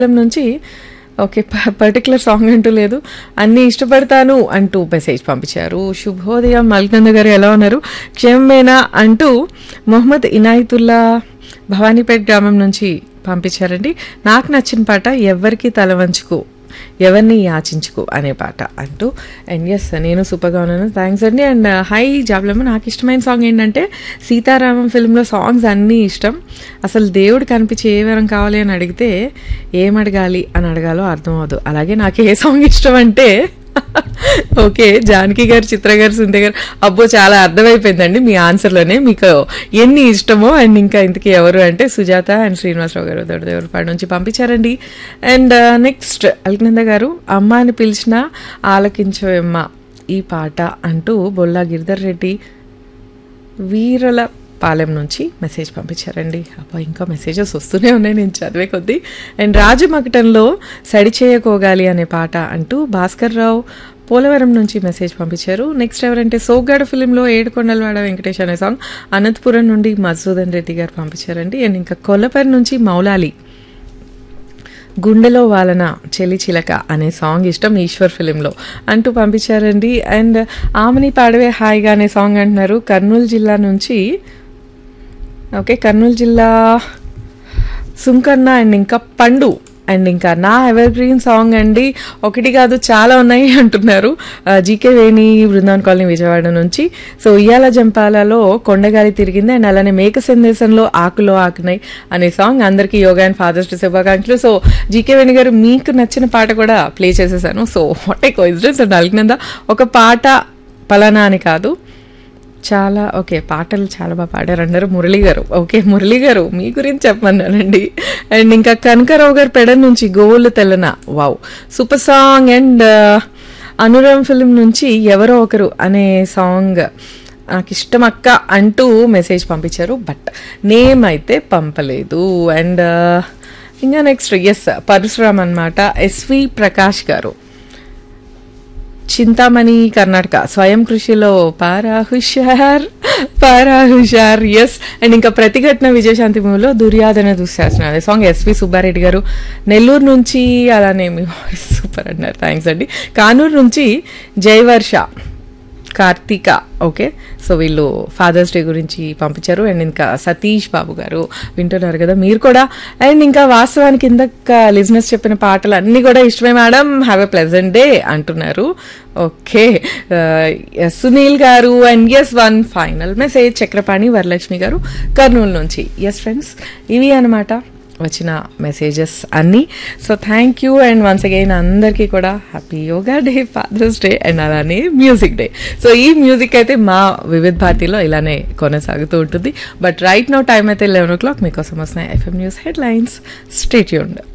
నుంచి okay particular song అంటూ లేదు అన్ని ఇష్టపడతాను అంటూ మెసేజ్ పంపించారు శుభోదయం మల్కంద గారు ఎలా ఉన్నారు క్షేమమేనా అంటూ మొహమ్మద్ ఇనాయతుల్లా భవానీపేట్ గ్రామం నుంచి పంపించారండి నాకు నచ్చిన పాట ఎవ్వరికి తల వంచుకు ఎవరిని యాచించుకు అనే పాట అంటూ అండ్ ఎస్ నేను సూపర్గా ఉన్నాను థ్యాంక్స్ అండి అండ్ హై జాబ్లమ్మ నాకు ఇష్టమైన సాంగ్ ఏంటంటే సీతారామం ఫిల్మ్లో సాంగ్స్ అన్నీ ఇష్టం అసలు దేవుడు కనిపించి ఏ వరం కావాలి అని అడిగితే ఏం అడగాలి అని అడగాలో అర్థం అవ్వదు అలాగే నాకు ఏ సాంగ్ ఇష్టం అంటే ఓకే జానకి గారు చిత్ర గారు సుందర గారు అబ్బో చాలా అర్థమైపోయిందండి మీ ఆన్సర్లోనే మీకు ఎన్ని ఇష్టమో అండ్ ఇంకా ఇంతకీ ఎవరు అంటే సుజాత అండ్ శ్రీనివాసరావు గారు దొడ్డదేవరపాడు నుంచి పంపించారండి అండ్ నెక్స్ట్ అల్కనంద గారు అమ్మ అని పిలిచిన ఆలకించవమ్మ ఈ పాట అంటూ బొల్లా గిరిధర్ రెడ్డి వీరల పాలెం నుంచి మెసేజ్ పంపించారండి అబ్బా ఇంకా మెసేజెస్ వస్తూనే ఉన్నాయి నేను చదివే కొద్దీ అండ్ రాజమకటంలో సడిచేయకోగాలి అనే పాట అంటూ భాస్కర్ రావు పోలవరం నుంచి మెసేజ్ పంపించారు నెక్స్ట్ ఎవరంటే సోగ్గాడ ఫిలింలో ఏడుకొండలవాడ వెంకటేష్ అనే సాంగ్ అనంతపురం నుండి మధుసూదన్ రెడ్డి గారు పంపించారండి అండ్ ఇంకా కొల్లపరి నుంచి మౌలాలి గుండెలో వాలన చెలి చిలక అనే సాంగ్ ఇష్టం ఈశ్వర్ ఫిలింలో అంటూ పంపించారండి అండ్ ఆమెని పాడవే హాయిగా అనే సాంగ్ అంటున్నారు కర్నూలు జిల్లా నుంచి ఓకే కర్నూలు జిల్లా సుంకన్న అండ్ ఇంకా పండు అండ్ ఇంకా నా ఎవర్ గ్రీన్ సాంగ్ అండి ఒకటి కాదు చాలా ఉన్నాయి అంటున్నారు జీకే వేణి బృందావన్ కాలనీ విజయవాడ నుంచి సో ఉయ్యాల జంపాలలో కొండగాలి తిరిగింది అండ్ అలానే మేక సందేశంలో ఆకులో ఆకునై అనే సాంగ్ అందరికీ యోగా అండ్ ఫాదర్స్ డే శుభాకాంక్షలు సో జీకే వేణి గారు మీకు నచ్చిన పాట కూడా ప్లే చేసేసాను so what a coincidence and అలిగినంద ఒక పాట పలానా అని కాదు చాలా ఓకే పాటలు చాలా బాగా పాడారు అన్నారు మురళి గారు ఓకే మురళి గారు మీ గురించి చెప్పమన్నానండి అండ్ ఇంకా కనకరావు గారు పెడ నుంచి గోవులు తెల్లన వావ్ సూపర్ సాంగ్ అండ్ అనురామ్ ఫిలిం నుంచి ఎవరో ఒకరు అనే సాంగ్ నాకు ఇష్టం అక్క అంటూ మెసేజ్ పంపించారు బట్ నేమ్ అయితే పంపలేదు అండ్ ఇంకా నెక్స్ట్ ఎస్ పరశురామ్ అనమాట ఎస్వి ప్రకాష్ గారు చింతామణి కర్ణాటక స్వయం కృషిలో పారా హుషార్ పారా హుషార్ ఎస్ అండ్ ఇంకా ప్రతిఘటన విజయశాంతి మూవీలో దుర్యాదన దుశ్శాసన అదే సాంగ్ ఎస్వి సుబ్బారెడ్డి గారు నెల్లూరు నుంచి అలానే మీ వాయిస్ సూపర్ అన్నారు థ్యాంక్స్ అండి కానూరు నుంచి జయవర్ష కార్తీక ఓకే సో వీళ్ళు ఫాదర్స్ డే గురించి పంపించారు అండ్ ఇంకా సతీష్ బాబు గారు వింటున్నారు కదా మీరు కూడా అండ్ ఇంకా వాస్తవానికి ఇందాక లిజినెస్ చెప్పిన పాటలు అన్నీ కూడా ఇష్టమే madam have a pleasant day అంటున్నారు okay Sunil garu and yes one final message Chakrapani Varalakshmi garu Kurnool నుంచి ఎస్ ఫ్రెండ్స్ ఇవి అనమాట వచ్చిన మెసేజెస్ అన్నీ so thank you and once again అందరికీ కూడా happy yoga day father's day and అలానే మ్యూజిక్ డే సో ఈ మ్యూజిక్ అయితే మా వివిధ భారతిలో ఇలానే కొనసాగుతూ ఉంటుంది బట్ రైట్ నో టైం అయితే లెవెన్ ఓ క్లాక్ మీకోసం వస్తున్నాయి FM news headlines stay tuned